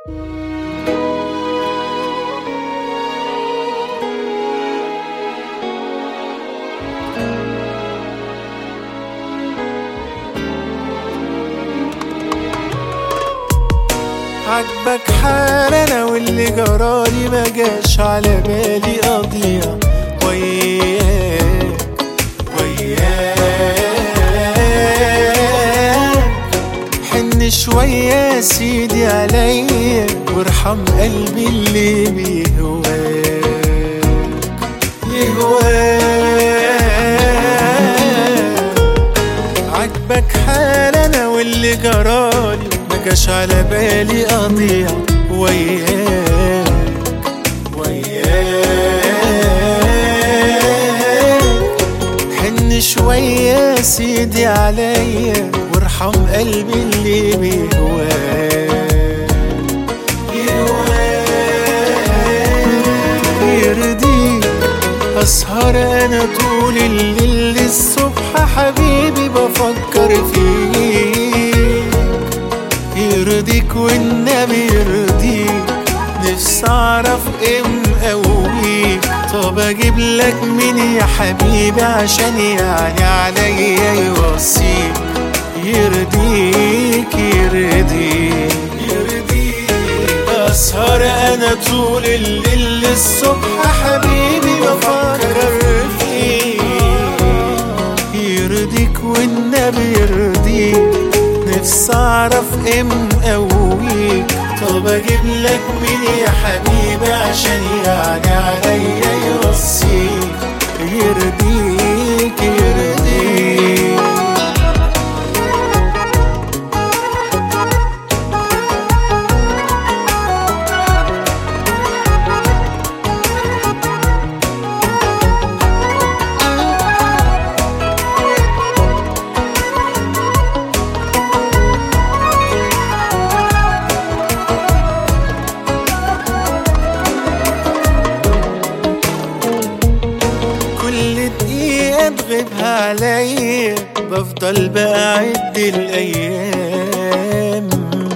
عجبك حال انا واللي جرالي ما جاش على بالي اضيع وياك وياك حن شوية يا سيدي عليا وارحم قلبي اللي بيهواك يهواك عجبك حال انا واللي جرالي ما جاش على بالي اضيع وياك وياك حن شوية يا سيدي عليا وارحم قلبي اللي بيهواك يهواك يرضيك أسهر أنا طول الليل للصبح حبيبي بفكر فيك يرضيك والنبي يرضيك نفسي أعرف إيه مقويك طب أجيب لك مين يا حبيبي عشان يعني عليا يوصيك يرضيك يرضيك يرضيك أسهر أنا طول الليل للصبح حبيبي بفكر فيك يرضيك والنبي يرضيك نفسي أعرف إيه مقويك طب أجيب لك مين يا حبيبي عشان يعني عليا يوصيك يرضيك يرضيك كل دقيقة تغيبها عليا بفضل بقى أعد الأيام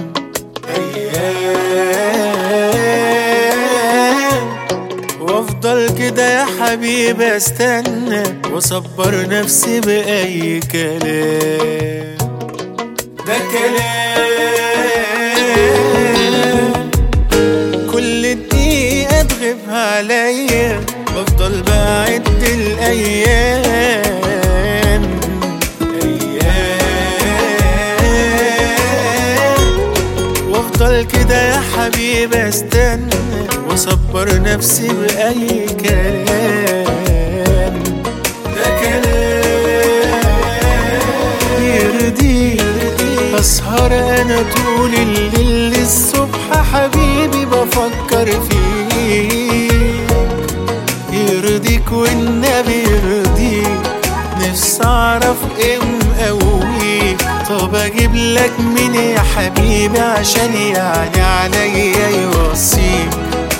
أيام وأفضل كده يا حبيبي أستنى وأصبر نفسي بأي كلام ده كلام كل دقيقة تغيبها عليا بفضل بعد الأيام أيام وافضل كده يا حبيبي استنى واصبر نفسي بأي كلام ده كلام يرضيك أسهر أنا طول الليل للصبح حبيبي بفكر فيك يرضيك والنبي يرضيك نفسي أعرف إيه مقويك طب أجيب لك مين يا حبيبي عشان يعني عليا يوصيك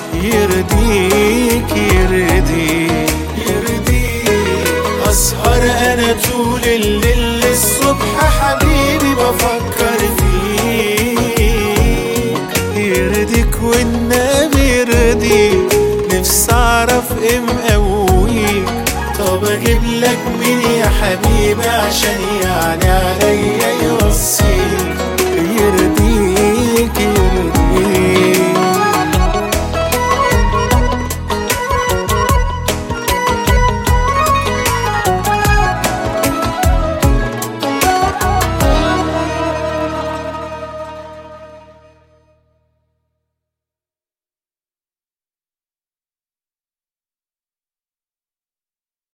يرضيك يرضيك يرضيك أسهر أنا طول الليل للصبح حبيبي بفكر فيك يرضيك والنبي يرضيك نفسي أعرف إيه مقويك طب أجيب لك مين يا حبيبي عشان يعني عليا يوصيك